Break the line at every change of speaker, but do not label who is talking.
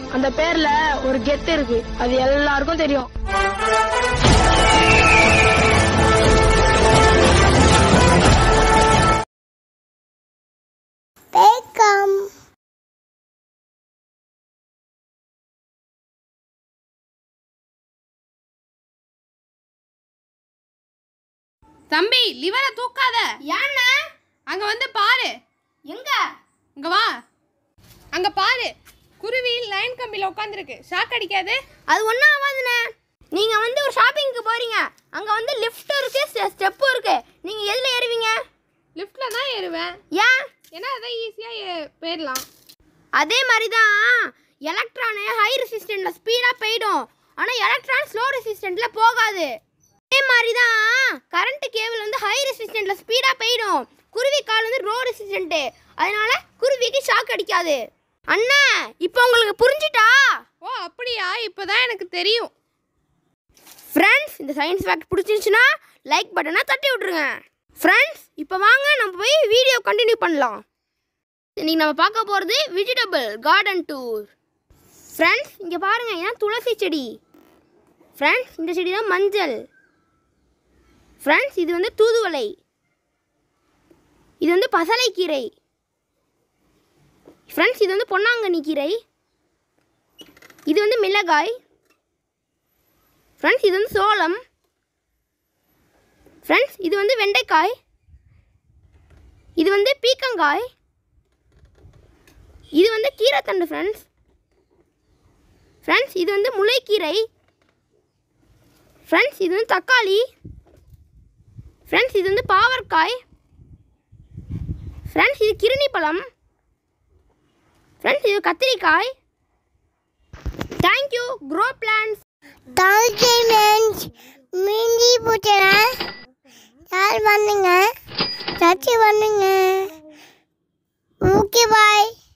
அந்த பேர்ல ஒரு கெத்து இருக்கு அது எல்லாருக்கும் தெரியும்
Welcome.
தம்பி லிவரை தூக்காத
ஏண்ணே
அங்க வந்து பாரு
எங்க
இங்க வா அங்க பாரு குருவி லைன் கம்பியில உட்காந்துருக்கு ஷாக் அடிக்காது
அது ஒன்றும் ஆகாதுண்ணே நீங்கள் வந்து ஒரு ஷாப்பிங்க்கு போகிறீங்க அங்கே வந்து லிஃப்ட்டும் இருக்குது ஸ்டெப்பும் இருக்குது நீங்கள் எதில் ஏறுவீங்க
லிஃப்ட்ல தான் ஏறுவேன்
ஏன்
ஏன்னா அதான் ஈஸியா போயிடலாம்
அதே மாதிரி தான் எலக்ட்ரானு ஹை ரெசிஸ்டண்ட்டில் ஸ்பீடாக போயிடும் ஆனால் எலக்ட்ரான் ஸ்லோ ரெசிஸ்டண்ட்டில் போகாது அதே மாதிரி தான் கரண்ட் கேபிள் வந்து ஹை ரெசிஸ்டண்ட்டில் ஸ்பீடாக போயிடும் குருவி கால் வந்து ரோ ரெசிஸ்டண்ட்டு அதனால குருவிக்கு ஷாக் அடிக்காது அண்ணா இப்போ உங்களுக்கு புரிஞ்சிட்டா
ஓ அப்படியா இப்போதான் எனக்கு தெரியும்
ஃப்ரெண்ட்ஸ் இந்த சயின்ஸ் ஃபேக்ட் பிடிச்சிருந்துச்சுன்னா லைக் பட்டனை தட்டி விட்ருங்க ஃப்ரெண்ட்ஸ் இப்போ வாங்க நம்ம போய் வீடியோ கண்டினியூ பண்ணலாம் இன்னைக்கு நம்ம பார்க்க போகிறது வெஜிடபிள் கார்டன் டூர் ஃப்ரெண்ட்ஸ் இங்கே பாருங்க இதான் துளசி செடி ஃப்ரெண்ட்ஸ் இந்த செடி தான் மஞ்சள் ஃப்ரெண்ட்ஸ் இது வந்து தூதுவளை இது வந்து பசலைக்கீரை ஃப்ரெண்ட்ஸ் இது வந்து பொன்னாங்கண்ணி கீரை இது வந்து மிளகாய் ஃப்ரெண்ட்ஸ் இது வந்து சோளம் ஃப்ரெண்ட்ஸ் இது வந்து வெண்டைக்காய் இது வந்து பீக்கங்காய் இது வந்து கீரைத்தண்டு ஃப்ரெண்ட்ஸ் ஃப்ரெண்ட்ஸ் இது வந்து முளைக்கீரை ஃப்ரெண்ட்ஸ் இது வந்து தக்காளி ஃப்ரெண்ட்ஸ் இது வந்து பாவற்காய் ஃப்ரெண்ட்ஸ் இது கிருணி பழம் ஃப்ரெண்ட்ஸ் இது கத்திரிக்காய் thank you grow plants
thank you friends மிஞ்சி போச்சுனா யார் பண்ணுங்க சச்சி பண்ணுங்க ஓகே பாய்